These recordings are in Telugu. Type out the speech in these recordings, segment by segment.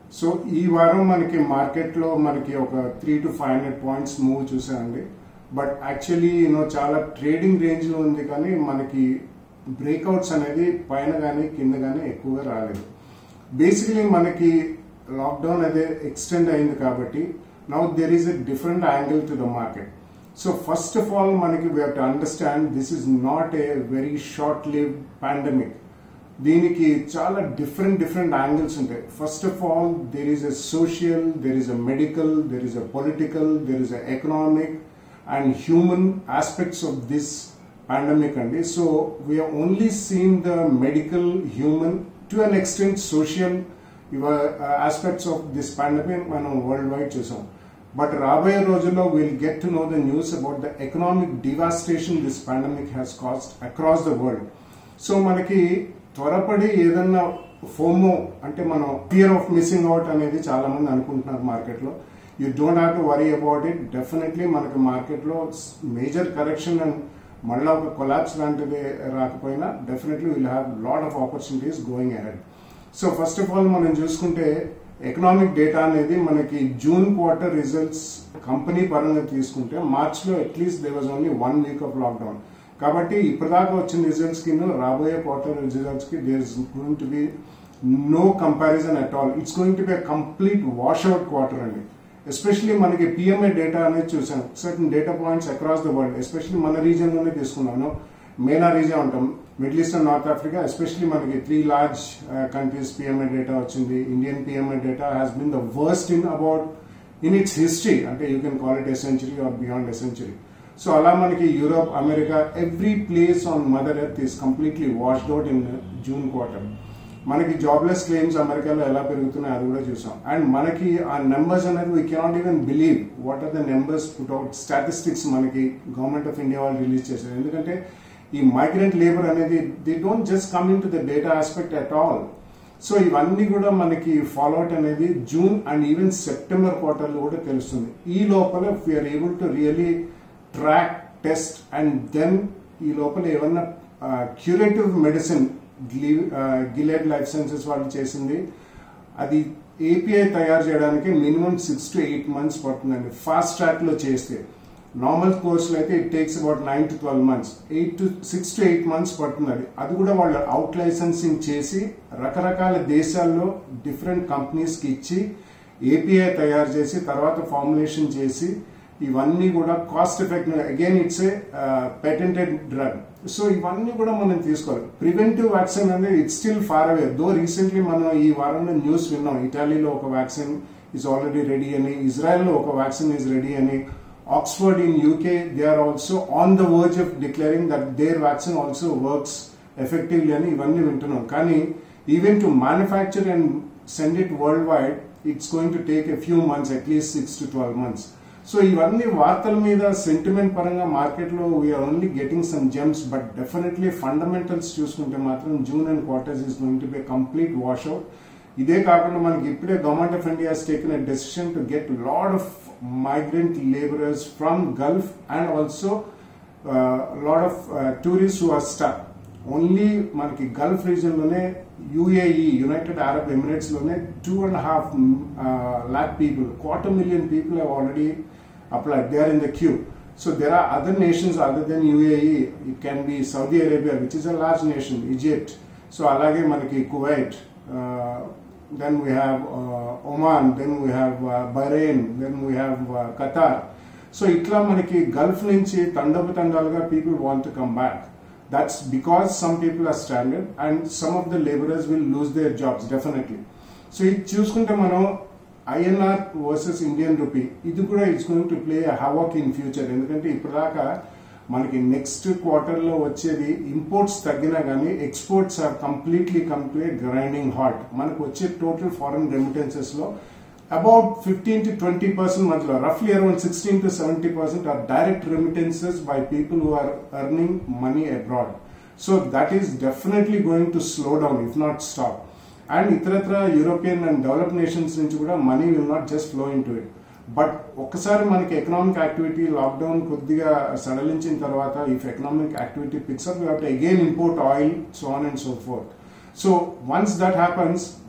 సో ఈ వారం మనకి మార్కెట్లో మనకి ఒక three to five hundred points move చూసామండి బట్ యాక్చువల్లీ యూనో చాలా ట్రేడింగ్ రేంజ్లో ఉంది కానీ మనకి బ్రేక్అవుట్స్ అనేది పైన కానీ కింద కానీ ఎక్కువగా రాలేదు బేసికలీ మనకి లాక్డౌన్ అదే ఎక్స్టెండ్ అయింది కాబట్టి now there is a different angle to the market so first of all మనకి we to understand this is not a very short live pandemic దీనికి చాలా డిఫరెంట్ డిఫరెంట్ యాంగిల్స్ ఉంటాయి first of all there is a social there is a medical there is a political there is a economic and human aspects of this pandemic అండి so we are only seen the medical human to an extent social aspects of this pandemic మనం వరల్డ్ వైడ్ చూసాం బట్ రాబోయే రోజుల్లో will get to know the news about the economic devastation this pandemic has cost across the world so మనకి త్వరపడి ఏదన్నా ఫోమో అంటే మనం ఫియర్ ఆఫ్ మిస్సింగ్ అవుట్ అనేది చాలా మంది అనుకుంటున్నారు మార్కెట్లో you don't have to worry about it definitely మనకి మార్కెట్లో మేజర్ కరెక్షన్ అండ్ మళ్ళీ ఒక కొలాప్స్ లాంటిది రాకపోయినా definitely will have lot of opportunities going ahead so first of all మనం చూసుకుంటే ఎకనామిక్ డేటా అనేది మనకి జూన్ క్వార్టర్ రిజల్ట్స్ కంపెనీ పరంగా తీసుకుంటే మార్చ్లో at least they was only one week of lockdown కాబట్టి ఇప్పటిదాకా వచ్చిన రిజల్ట్స్ కి రాబోయే క్వార్టర్ రిజల్ట్స్ కి there is going to be no comparison at all it's going to be complete wash out quarter అండి ఎస్పెషలీ మనకి పిఎంఏ డేటా అనేది చూసాం certain data points across the world especially మన రీజన్ లోనే తీసుకున్నాను మేనా రీజన్ ఉంటాం Middle East and North Africa especially మనకి three large countries PMA data వచ్చింది Indian PMA data has been the worst in about in its history అంటే you can call it a century or beyond a century so అలా మనకి Europe America every place on mother earth is completely washed out in June quarter మనకి జాబ్లెస్ క్లెయిమ్స్ అమెరికాలో ఎలా పెరుగుతున్నాయి అది కూడా చూసాం అండ్ మనకి ఆ నెంబర్స్ అనేది we cannot even believe what are the numbers put out statistics మనకి గవర్నమెంట్ ఆఫ్ ఇండియా వాళ్ళు రిలీజ్ చేశారు ఎందుకంటే ఈ మైగ్రెంట్ లేబర్ అనేది they don't just come in to the data aspect at all so ఇవన్నీ కూడా మనకి ఫాలోఅవుట్ అనేది జూన్ అండ్ ఈవెన్ సెప్టెంబర్ క్వార్టర్లో కూడా తెలుస్తుంది ఈ లోపల we are able to really track test and then ఈ లోపల ఏమన్నా curative medicine Gilead life sciences వాళ్ళు చేసింది అది ఏపీఐ తయారు చేయడానికి minimum six to eight months పడుతుందండి ఫాస్ట్ ట్రాక్ లో చేస్తే నార్మల్ కోర్సులో అయితే it takes about nine to twelve months eight to six to eight months పడుతుంది అది అది కూడా వాళ్ళు అవుట్ లైసెన్సింగ్ చేసి రకరకాల దేశాల్లో డిఫరెంట్ కంపెనీస్కి ఇచ్చి ఏపీఐ తయారు చేసి తర్వాత ఫార్ములేషన్ చేసి ఇవన్నీ కూడా cost effective again it's a patented drug so ఇవన్నీ కూడా మనం తీసుకోవాలి ప్రివెంటివ్ వ్యాక్సిన్ అనేది it's still far away though recently మనం ఈ వారంలో న్యూస్ విన్నాం ఇటాలీలో ఒక వ్యాక్సిన్ ఈజ్ ఆల్రెడీ రెడీ అని ఇజ్రాయెల్లో ఒక వ్యాక్సిన్ ఈజ్ రెడీ అని Oxford in UK they are also on the verge of declaring that their vaccine also works effectively అని ఇవన్నీ వింటున్నాం కానీ even to manufacture and send it world wide it's going to take a few months at least six to twelve months so ఇవన్నీ వార్తల మీద సెంటిమెంట్ పరంగా మార్కెట్లో we are only getting some gems but definitely fundamentals చూసుకుంటే మాత్రం June and quarters is going to be complete wash out ఇదే కాకుండా మనకి ఇప్పుడే government of India taken a decision to get lot of migrant labourers from Gulf and also lot of tourist who are stuck only మనకి గల్ఫ్ రీజన్లోనే యుఏఈ యునైటెడ్ అరబ్ ఎమిరేట్స్ లోనే two and half lakh people quarter million people have already applied they are in the queue so there are other nations other than UAE it can be Saudi Arabia which is a large nation Egypt so అలాగే మనకి Kuwait then we have Oman then we have Bahrain then we have Qatar so ఇట్లా మనకి గల్ఫ్ నుంచి తండపు తండాలుగా people want to come back that's because some people are stranded and some of the laborers will lose their jobs definitely so ఇది చూసుకుంటే మనం ఐఎన్ఆర్ వర్సెస్ ఇండియన్ రూపీ ఇది కూడా it's going to play havoc in future ఎందుకంటే ఇప్పటిదాకా మనకి నెక్స్ట్ క్వార్టర్లో వచ్చేది ఇంపోర్ట్స్ తగ్గినా కానీ exports are completely come to a grinding halt మనకు వచ్చే టోటల్ ఫారెన్ రెమిటెన్సెస్లో about 15 to 20 percent మధ్యలో roughly around 16 to 70 percent are direct remittances by people who are earning money abroad. So that is definitely going to slow down, if not stop. And ఇతరత్ర యూరోపియన్ అండ్ డెవలప్ నేషన్స్ నుంచి కూడా money will not just flow in to it but ఒక్కసారి మనకి ఎకనామిక్ యాక్టివిటీ లాక్డౌన్ కొద్దిగా సడలించిన తర్వాత if economic activity picks up you have to again import oil so on and so forth so once that happens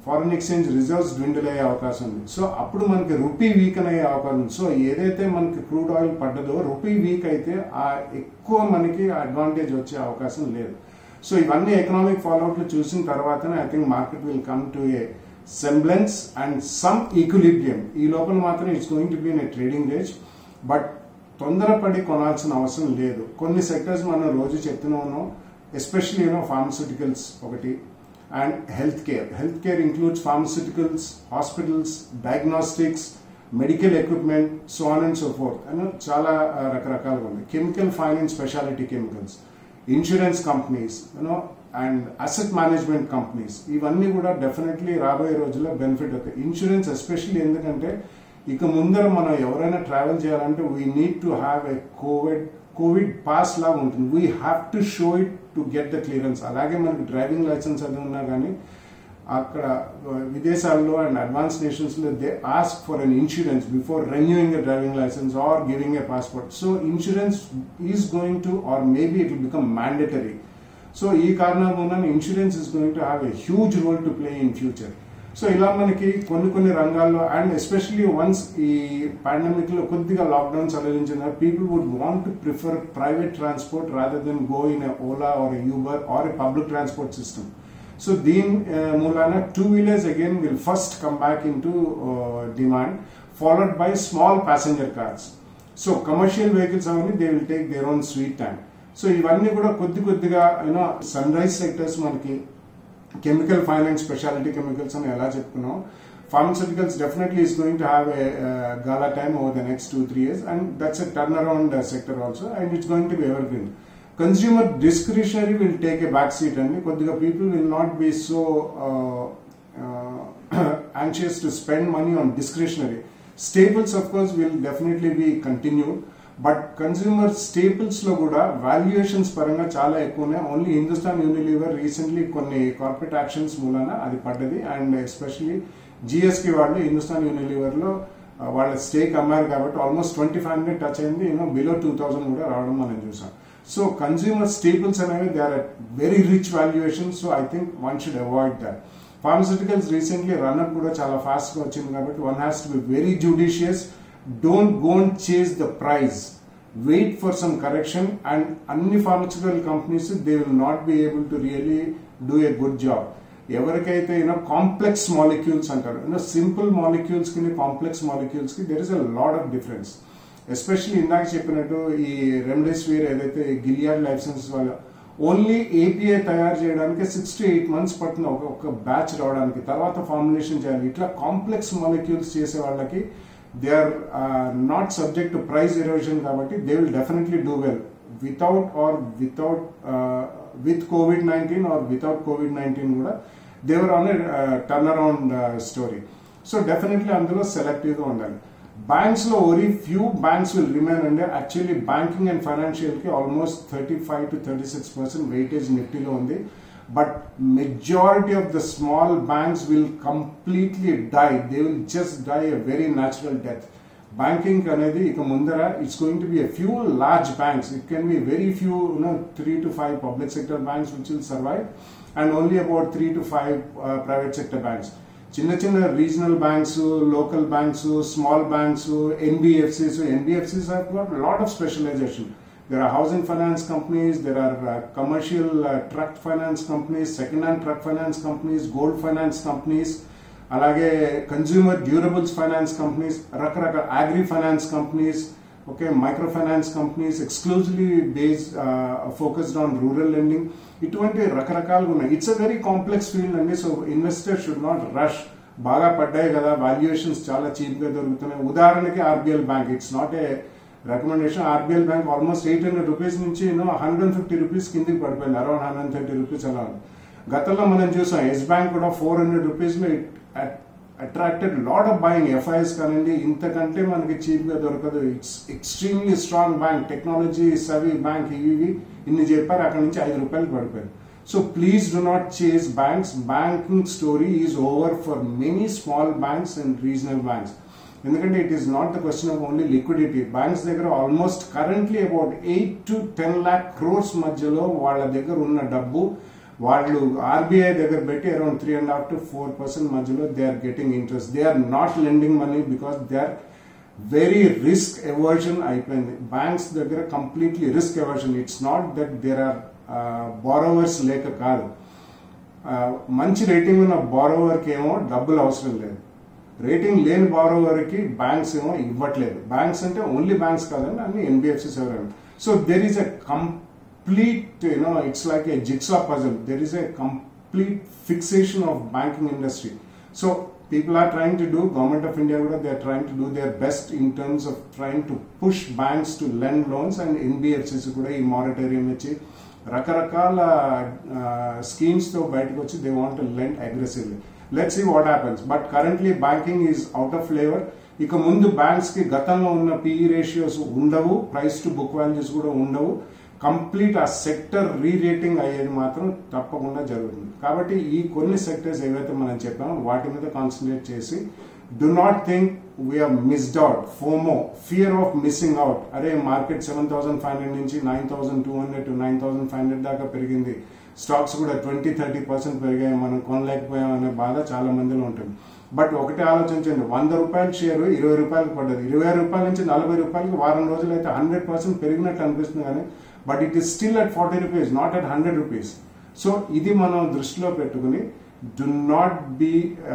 foreign exchange reserves dwindle అయ్యే అవకాశం ఉంది సో అప్పుడు మనకి రూపీ వీకన్ అయ్యే అవకాశం ఉంది సో ఏదైతే మనకి క్రూడ్ ఆయిల్ పడ్డదో రూపీ వీక్ అయితే ఆ ఎక్కువ మనకి అడ్వాంటేజ్ వచ్చే అవకాశం లేదు సో ఇవన్నీ ఎకనామిక్ ఫాలోఅవుట్లు చూసిన తర్వాతనే I think market will come to a semblance and some equilibrium ఈ లోపల మాత్రం it's going to be in a trading range but తొందరపడి కొనాల్సిన అవసరం లేదు కొన్ని సెక్టర్స్ మనం రోజు చెప్తూనే ఉన్నాం ఎస్పెషల్లీ యూనో ఫార్మస్యూటికల్స్ ఒకటి and health care health care includes pharmaceuticals hospitals diagnostics medical equipment so on and so forth అని చాలా ఆ, రకరకాలుగా ఉంది chemical finance speciality chemicals insurance companies you know and asset management companies ఇవన్నీ కూడా డెఫినెట్లీ రాబోయే రోజుల్లో బెనిఫిట్ అవుతాయి ఇన్సూరెన్స్ ఎస్పెషల్లీ ఎందుకంటే ఇక ముందర మనం ఎవరైనా ట్రావెల్ చేయాలంటే we need to have a covid covid pass లాగా ఉంటుంది we have to show it to get the clearance అలాగే మనకి డ్రైవింగ్ లైసెన్స్ అది ఉన్నా కానీ అక్కడ uh, విదేశాల్లో అండ్ అడ్వాన్స్ నేషన్స్ లో they ask for an insurance before renewing a driving licence or giving a passport so insurance is going to or maybe it will become mandatory so ఈ కారణం వలన insurance is going to have a huge role to play in future so ఇలా మనకి కొన్ని కొన్ని రంగాల్లో అండ్ ఎస్పెషల్లీ వన్స్ ఈ పాండమిక్ లో కొద్దిగా లాక్డౌన్ సడలించిన people would want to prefer private transport rather than go in Ola or Uber or a public transport system so దీని మూలాన two wheelers again will first come back in to demand followed by small passenger cars so commercial vehicles అవన్నీ they will take their own sweet time so ఇవన్నీ కూడా కొద్ది కొద్దిగా యూనో సన్ రైజ్ సెక్టర్స్ మనకి కెమికల్ ఫైనాన్స్ స్పెషాలిటీ కెమికల్స్ అని ఎలా చెప్పుకున్నాం pharmaceuticals definitely is going to have a gala time over the next two three years and that's a turn around sector also and it's going to be ever green consumer discretionary will take a back seat అండి కొద్దిగా people will not be so anxious to spend money on discretionary. Staples, of course, will definitely be continued. But consumer staples లో కూడా వాల్యుయేషన్స్ పరంగా చాలా ఎక్కువ ఉన్నాయి ఓన్లీ హిందుస్థాన్ యూనిలీవర్ రీసెంట్లీ కొన్ని కార్పొరేట్ యాక్షన్స్ మూలాన అది పడ్డది అండ్ ఎస్పెషల్లీ జిఎస్కి వాళ్ళు హిందుస్థాన్ యూనిలీవర్ లో ఆ, వాళ్ళ స్టేక్ అమ్మారు కాబట్టి almost twenty five hundred touch అయింది యూనో బిలో టూ థౌసండ్ కూడా రావడం మనం చూసాం సో కన్స్యూమర్ స్టేపుల్స్ అనేవి they are very rich valuation so I think one should avoid that pharmaceuticals recently run up కూడా చాలా ఫాస్ట్ గా వచ్చింది కాబట్టి one has to be very judicious don't go and chase the price wait for some correction and అన్ని pharmaceutical companies they will not be able to really do a good job ఎవరికైతే యూనో కాంప్లెక్స్ మాలిక్యూల్స్ అంటారు యూనో సింపుల్ మాలిక్యూల్స్ కి కాంప్లెక్స్ మాలిక్యూల్స్ కి there is a lot of difference especially ఇందాక చెప్పినట్టు ఈ రెమ్డెసివిర్ ఏదైతే గిలియాడ్ లైసెన్స్ వాళ్ళ ఓన్లీ ఏపీఐ తయారు చేయడానికి సిక్స్ టు ఎయిట్ మంత్స్ పడుతుంది ఒక ఒక బ్యాచ్ రావడానికి తర్వాత ఫార్ములేషన్ చేయాలి ఇట్లా కాంప్లెక్స్ మాలిక్యూల్స్ చేసే వాళ్ళకి they are not subject to price erosion కాబట్టి they will definitely do well without or without with covid nineteen or without covid nineteen కూడా their own turn around story so definitely అందులో సెలెక్టివ్గా ఉండాలి బ్యాంక్స్ లో only few banks will remain అండి యాక్చువల్లీ బ్యాంకింగ్ అండ్ ఫైనాన్షియల్ కి almost thirty five to thirty six percent weightage నిఫ్టీలో ఉంది but majority of the small banks will completely die they will just die a very natural death banking అనేది ఇక ముందర it's going to be a few large banks it can be very few you know three to five public sector banks which will survive and only about three to five private sector banks చిన్న చిన్న regional banks local banks small banks NBFCs NBFCs have got lot of specialisation there are housing finance companies there are uh, commercial uh, truck finance companies second hand truck finance companies gold finance companies అలాగే కన్జ్యూమర్ డ్యూరబుల్స్ ఫైనాన్స్ కంపెనీస్ రకరకాల agri finance companies okay micro finance companies exclusively based focused on rural lending ఇటువంటి రకరకాలుగా ఉన్నాయి it's a very complex field అండి so investor should not rush బాగా పడ్డాయి కదా వాల్యుయేషన్స్ చాలా చీప్ గా దొరుకుతున్నాయి ఉదాహరణకి RBL bank it's not a recommendation RBL bank almost eight hundred rupees నుంచి హండ్రెడ్ అండ్ ఫిఫ్టీ రూపీస్ కిందికి పడిపోయింది అరౌండ్ హండ్రెడ్ థర్టీ రూపీస్ అలా ఉంది గతంలో మనం చూసాం ఎస్ బ్యాంక్ కూడా ఫోర్ హండ్రెడ్ రూపీస్ లో attracted lot of buying FIs కానివ్వండి ఇంతకంటే మనకి చీప్ గా దొరకదు it's extremely strong bank technology savvy bank ఇవి ఇన్ని చెప్పారు అక్కడ నుంచి ఐదు రూపాయలు పడిపోయింది so please do not chase banks banking story is over for many small banks and regional banks ఎందుకంటే it is not the question of only liquidity banks దగ్గర almost currently about eight to ten lakh crores మధ్యలో వాళ్ళ దగ్గర ఉన్న డబ్బు వాళ్ళు ఆర్బీఐ దగ్గర పెట్టి around three and half to four percent మధ్యలో they are getting interest they are not lending money because they are very risk aversion అయిపోయింది బ్యాంక్స్ దగ్గర completely risk aversion it's not that there are borrowers లేక కాదు ఆ, మంచి రేటింగ్ ఉన్న బారోవర్కి ఏమో డబ్బులు అవసరం లేదు రేటింగ్ లేని బారోవర్కి బ్యాంక్స్ ఏమో ఇవ్వట్లేదు బ్యాంక్స్ అంటే ఓన్లీ బ్యాంక్స్ కాదండి అన్ని ఎన్బిఎఫ్సిస్ ఎవరైనా so there is a complete you know it's like a jigsaw puzzle there is a complete fixation of banking industry so people are trying to do government of india కూడా they are trying to do their best in terms of trying to push banks to lend loans and nbfcs కూడా ఈ మానిటరీయం ఇచ్చి రకరకాల స్కీమ్స్ తో బయటకు వచ్చి they want lend aggressively let see what happens but currently banking is out of flavour ఇక ముందు బ్యాంక్స్ కి గతంలో ఉన్న పిఈ రేషియోస్ ఉండవు ప్రైస్ టు బుక్ వాల్యూస్ కూడా ఉండవు కంప్లీట్ ఆ సెక్టర్ రీరేటింగ్ అయ్యేది మాత్రం తప్పకుండా జరుగుతుంది కాబట్టి ఈ కొన్ని సెక్టర్స్ ఏవైతే మనం చెప్పామో వాటి మీద కాన్సన్ట్రేట్ చేసి do not think we are missed out FOMO fear of missing out అరే market seven thousand five hundred నుంచి nine thousand two hundred to nine thousand five hundred దాకా పెరిగింది స్టాక్స్ కూడా ట్వంటీ థర్టీ పర్సెంట్ పెరిగాయి మనం కొనలేకపోయాం అనే బాధ చాలా మందిలో ఉంటుంది బట్ ఒకటే ఆలోచించండి వంద రూపాయల షేర్ ఇరవై రూపాయలకు పడ్డది ఇరవై రూపాయల నుంచి నలభై రూపాయలకి వారం రోజులు అయితే హండ్రెడ్ పర్సెంట్ పెరిగినట్టు అనిపిస్తుంది కానీ but it is still at forty rupees not at hundred rupees so ఇది మనం దృష్టిలో పెట్టుకుని do not be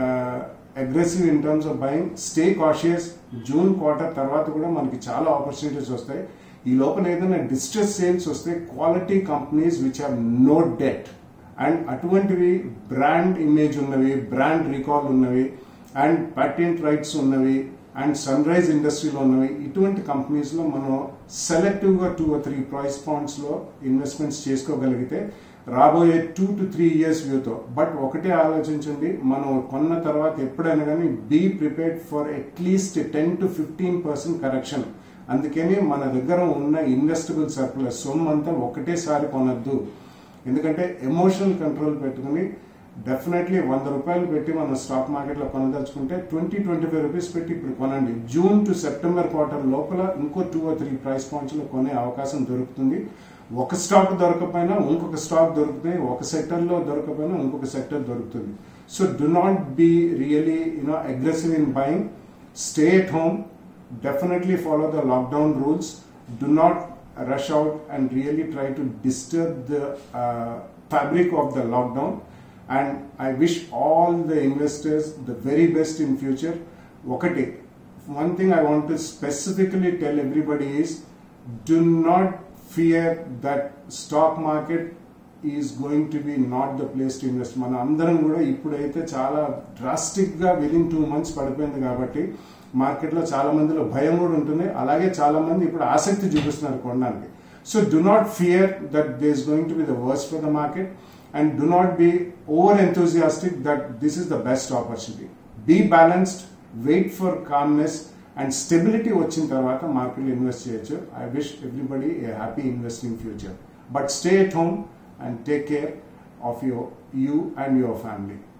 aggressive in terms of buying stay cautious June quarter తర్వాత కూడా మనకి చాలా ఆపర్చునిటీస్ వస్తాయి ఈ లోపల ఏదైనా డిస్ట్రెస్ సేల్స్ వస్తే quality companies which have no debt and అటువంటివి బ్రాండ్ ఇమేజ్ ఉన్నవి బ్రాండ్ రికాల్ ఉన్నవి అండ్ patent రైట్స్ ఉన్నవి అండ్ సన్ రైజ్ ఇండస్ట్రీలో ఉన్నవి ఇటువంటి కంపెనీస్లో మనం సెలెక్టివ్గా టూ త్రీ ప్రైస్ పాయింట్స్లో ఇన్వెస్ట్మెంట్స్ చేసుకోగలిగితే రాబోయే టూ టు త్రీ ఇయర్స్ వ్యూతో బట్ ఒకటే ఆలోచించండి మనం కొన్న తర్వాత ఎప్పుడైనా కానీ be prepared for at least ten to fifteen percent correction అందుకని మన దగ్గర ఉన్న ఇన్వెస్టబుల్ సర్ప్లస్ సొమ్ము అంతా ఒకటేసారి కొనద్దు ఎందుకంటే ఎమోషనల్ కంట్రోల్ పెట్టుకుని డెఫినెట్లీ వంద రూపాయలు పెట్టి మనం స్టాక్ మార్కెట్లో కొనదలుచుకుంటే ట్వంటీ ట్వంటీ ఫైవ్ రూపీస్ పెట్టి ఇప్పుడు కొనండి జూన్ టు సెప్టెంబర్ క్వార్టర్ లోపల ఇంకో టూ ఆర్ త్రీ ప్రైస్ పాయింట్స్లో కొనే అవకాశం దొరుకుతుంది ఒక స్టాక్ దొరకపోయినా ఇంకొక స్టాక్ దొరుకుతుంది ఒక సెక్టర్లో దొరకపోయినా ఇంకొక సెక్టర్ దొరుకుతుంది so do not be really you know aggressive in buying stay at home definitely follow the lockdown rules do not rush out and really try to disturb the uh, fabric of the lockdown and i wish all the investors the very best in future ఒకటి one thing i want to specifically tell everybody is do not fear that stock market is going to be not the place to invest మన అందరం కూడా ఇప్పుడైతే చాలా డ్రాస్టిక్ గా విదిన్ టూ మంత్స్ పడిపోయింది కాబట్టి మార్కెట్లో చాలా మందిలో భయం కూడా ఉంటుంది అలాగే చాలా మంది ఇప్పుడు ఆసక్తి చూపిస్తున్నారు కొనడానికి so do not fear that they is going to be the worst for the market and do not be over enthusiastic that this is the best opportunity be balanced wait for calmness and stability వచ్చిన తర్వాత మార్కెట్లో ఇన్వెస్ట్ చేయొచ్చు I wish everybody a happy investing future but stay at home and take care of your you and your family